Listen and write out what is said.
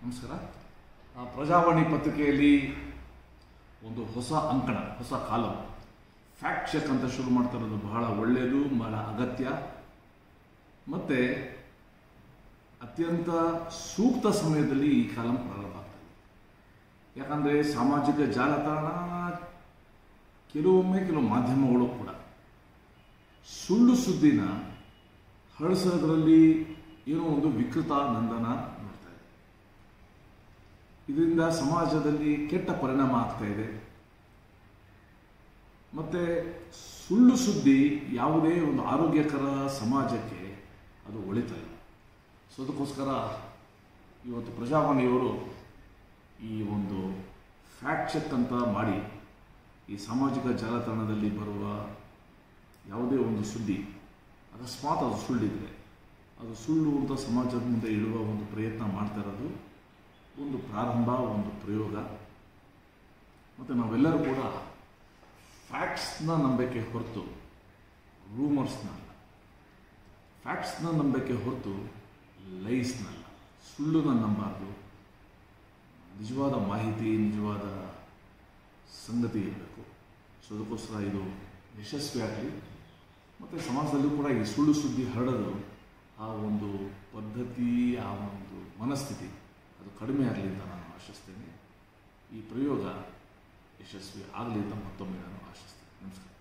ನಮಸ್ಕಾರ ಆ, ಪ್ರಜಾವಾಣಿ ಪತ್ರಿಕೆಯಲ್ಲಿ ಒಂದು ಹೊಸ ಅಂಕಣ ಹೊಸ ಕಾಲಂ ಫ್ಯಾಕ್ಟ್ ಚೆಕ್ ಅಂತ ಶುರು ಮಾಡ್ತಾ ಇರೋದು ಬಹಳ ಒಳ್ಳೆಯದು ಬಹಳ ಅಗತ್ಯ ಮತ್ತು ಅತ್ಯಂತ ಸೂಕ್ತ ಸಮಯದಲ್ಲಿ ಈ ಕಾಲಂ ಪ್ರಾರಂಭ ಆಗ್ತದೆ ಯಾಕಂದರೆ ಸಾಮಾಜಿಕ ಜಾಲತಾಣ ಕೆಲವೊಮ್ಮೆ ಕೆಲವು ಮಾಧ್ಯಮಗಳು ಕೂಡ ಸುಳ್ಳು ಸುದ್ದಿನ ಹರಡಿಸೋದ್ರಲ್ಲಿ ಏನೋ ಒಂದು ವಿಕೃತ ನಂದನ ನೋಡ್ತಾ ಇದೆ ಇದರಿಂದ ಸಮಾಜದಲ್ಲಿ ಕೆಟ್ಟ ಪರಿಣಾಮ ಆಗ್ತಾ ಇದೆ ಮತ್ತೆ ಸುಳ್ಳು ಸುದ್ದಿ ಯಾವುದೇ ಒಂದು ಆರೋಗ್ಯಕರ ಸಮಾಜಕ್ಕೆ ಅದು ಒಳಿತಾ ಇಲ್ಲ ಸೊ ಅದಕ್ಕೋಸ್ಕರ ಇವತ್ತು ಪ್ರಜಾವಾಣಿಯವರು ಈ ಒಂದು ಫ್ಯಾಕ್ಟ್ ಚೆಕ್ ಅಂತ ಮಾಡಿ ಈ ಸಾಮಾಜಿಕ ಜಾಲತಾಣದಲ್ಲಿ ಬರುವ ಯಾವುದೇ ಒಂದು ಸುದ್ದಿ ಅಕಸ್ಮಾತ್ ಅದು ಸುಳ್ಳಿದ್ರೆ ಅದು ಸುಳ್ಳು ಅಂತ ಸಮಾಜದ ಮುಂದೆ ಇಡುವ ಒಂದು ಪ್ರಯತ್ನ ಮಾಡ್ತಾ ಇರೋದು ಒಂದು ಪ್ರಾರಂಭ ಒಂದು ಪ್ರಯೋಗ ಮತ್ತು ನಾವೆಲ್ಲರೂ ಕೂಡ ಫ್ಯಾಕ್ಟ್ಸ್ನ ನಂಬಕ್ಕೆ ಹೊರತು ರೂಮರ್ಸ್ನ ಅಲ್ಲ ಫ್ಯಾಕ್ಟ್ಸ್ನ ನಂಬಕ್ಕೆ ಹೊರತು ಲೈಸ್ನಲ್ಲ ಸುಳ್ಳನ್ನ ನಂಬಾರ್ದು ನಿಜವಾದ ಮಾಹಿತಿ ನಿಜವಾದ ಸಂಗತಿ ಇರಬೇಕು ಸೊ ಅದಕ್ಕೋಸ್ಕರ ಇದು ಯಶಸ್ವಿಯಾಗಲಿ ಮತ್ತು ಸಮಾಜದಲ್ಲೂ ಕೂಡ ಈ ಸುಳ್ಳು ಸುದ್ದಿ ಹರಡೋದು ಆ ಒಂದು ಪದ್ಧತಿ ಆ ಒಂದು ಮನಸ್ಥಿತಿ ಅದು ಕಡಿಮೆ ಆಗಲಿ ಅಂತ ನಾನು ಆಶಿಸ್ತೇನೆ ಈ ಪ್ರಯೋಗ ಯಶಸ್ವಿ ಆಗಲಿ ಅಂತ ಮತ್ತೊಮ್ಮೆ ನಾನು ಆಶಿಸ್ತೇನೆ ನಮಸ್ಕಾರ